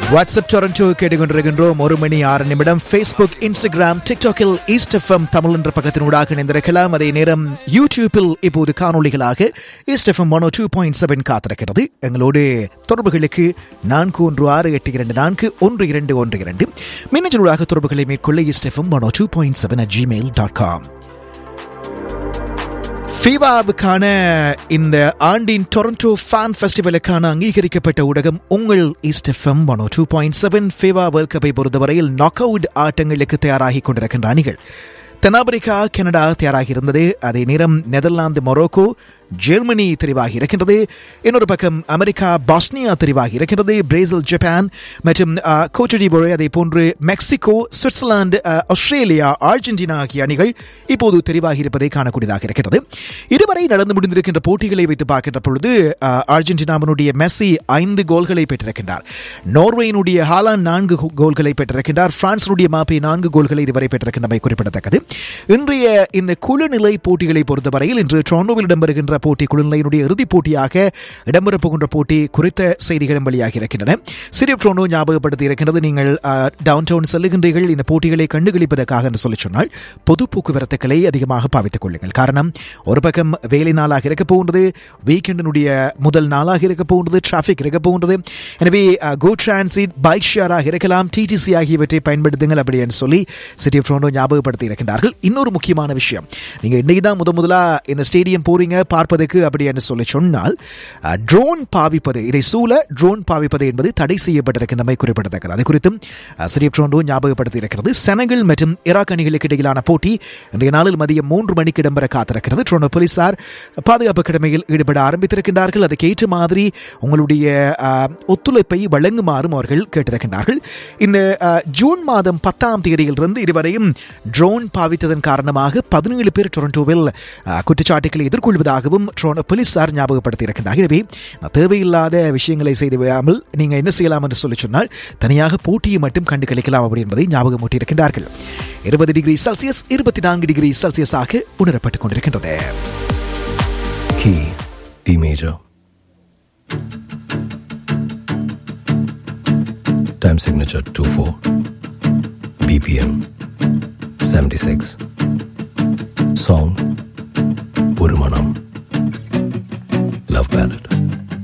WhatsApp Toronto கேட்டுக்கொண்டிருக்கின்றோம் ஒரு மணி ஆறு நிமிடம் ஃபேஸ்புக் இன்ஸ்டாகிராம் டிக்டாக்கில் ஈஸ்ட் எஃப்எம் தமிழ் என்ற பக்கத்தினூடாக இணைந்திருக்கலாம் அதே நேரம் யூடியூப்பில் இப்போது காணொளிகளாக East FM one two point seven காத்திருக்கிறது எங்களோடு தொடர்புகளுக்கு நான்கு ஒன்று ஆறு எட்டு இரண்டு நான்கு ஒன்று இரண்டு ஒன்று இரண்டு மின்னஞ்சலூடாக தொடர்புகளை மேற்கொள்ள East FM one two point seven at Gmail dot com ஃபீவாவுக்கான இந்த ஆண்டின் டொரண்டோ ஃபேன் ஃபெஸ்டிவலுக்கான அங்கீகரிக்கப்பட்ட ஊடகம் உங்கள் East FM one two point seven FIFA world கப்பை பொறுத்தவரையில் நாக் அவுட் ஆட்டங்களுக்கு தயாராகி கொண்டிருக்கின்ற அணிகள் தென்னாப்பிரிக்கா கனடா தயாராகி இருந்தது அதே நேரம் நெதர்லாந்து மொரோக்கோ ஜெர்மனி தெரிவாகி இருக்கின்றது இன்னொரு பக்கம் அமெரிக்கா பாஸ்னியா தெரிவாகி இருக்கின்றது பிரேசில் ஜப்பான் மற்றும் கோச்சடிபோரே அதே போன்று மெக்சிகோ சுவிட்சர்லாந்து அஹ், ஆஸ்திரேலியா அர்ஜென்டினா ஆகிய அணிகள் இப்போது தெரிவாகி இருப்பதை காணக்கூடியதாக இருக்கிறது இதுவரை நடந்து முடிந்திருக்கின்ற போட்டிகளை வைத்து பார்க்கின்ற பொழுது அஹ், அர்ஜென்டினாவினுடைய மெஸ்ஸி ஐந்து கோல்களை பெற்றிருக்கின்றார் நோர்வேயினுடைய ஹாலான் நான்கு கோ- கோல்களை பெற்றிருக்கின்றார் பிரான்சினுடைய மாப்பி நான்கு கோல்களை இதுவரை பெற்றிருக்கின்றமை குறிப்பிடத்தக்கது இன்றைய இந்த குழுநிலை போட்டிகளை பொறுத்தவரையில் இன்று டொரண்டோவில் இடம்பெறுகின்ற போட்டி குழுநிலையினுடைய இறுதிப் போட்டியாக இடம்பெறப் போகின்ற போட்டி குறித்த செய்திகளும் வெளியாகி இருக்கின்றன சிறிய ட்ரோனோ ஞாபகப்படுத்தி இருக்கின்றது நீங்கள் டவுன் டவுன் செல்லுகின்றீர்கள் இந்த போட்டிகளை கண்டுகளிப்பதற்காக என்று சொல்லி சொன்னால் பொது போக்குவரத்துக்களை அதிகமாக பாவித்துக் கொள்ளுங்கள் காரணம் ஒரு பக்கம் வேலை நாளாக இருக்க போகின்றது வீக்கெண்டினுடைய முதல் நாளாக இருக்க போகின்றது டிராஃபிக் இருக்க போகின்றது எனவே கோ டிரான்சிட் பைக் ஷேராக இருக்கலாம் டிடிசி ஆகியவற்றை பயன்படுத்துங்கள் அப்படி என்று சொல்லி சிட்டி ஆஃப் டொரண்டோ ஞாபகப்படுத்தி இருக்கின்றார்கள் இன்னொரு முக்கியமான விஷயம் நீங்க இன்னைக்கு தான் முத முதலா இந்த ஸ்டேடியம் போறீங்க பார்ப்பதற்கு அப்படி என்று சொல்லி சொன்னால் ட்ரோன் பாவிப்பது இதை சூழ ட்ரோன் பாவிப்பது என்பது தடை செய்யப்பட்டிருக்கின்றமை குறிப்பிடத்தக்கது அது குறித்தும் சிட்டி ஆஃப் டொரண்டோ ஞாபகப்படுத்தி இருக்கிறது செனகல் மற்றும் ஈராக் அணிகளுக்கு இடையிலான போட்டி இன்றைய நாளில் மதியம் மூன்று மணிக்கு இடம்பெற காத்திருக்கிறது டொரண்டோ போலீசார் பாதுகாப்பு கடமையில் ஈடுபட ஆரம்பித்திருக்கின்றார்கள் அதுக்கேற்ற மாதிரி உங்களுடைய அஹ், ஒத்துழைப்பை வழங்குமாறும் அவர்கள் கேட்டிருக்கின்றார்கள் இந்த அஹ், ஜூன் மாதம் பத்தாம் தேதியிலிருந்து இதுவரையும் ட்ரோன் பாவித்ததன் காரணமாக பதினேழு பேர் டொரண்டோவில் அஹ், குற்றச்சாட்டுகளை எதிர்கொள்வதாகவும் டொரண்டோ போலீசார் ஞாபகப்படுத்தி இருக்கின்றார்கள் எனவே நான் தேவையில்லாத விஷயங்களை செய்து விடாமல் நீங்க என்ன செய்யலாம் என்று சொல்லி சொன்னால் தனியாக போட்டியை மட்டும் கண்டு கழிக்கலாம் அப்படி என்பதை ஞாபகமூட்டி இருக்கின்றார்கள் இருபது டிகிரி செல்சியஸ் இருபத்தி நான்கு டிகிரி செல்சியஸாக உணரப்பட்டுக் கொண்டிருக்கின்றது Key D major. Time signature 24. BPM 76. Song Purumanam. Love ballad.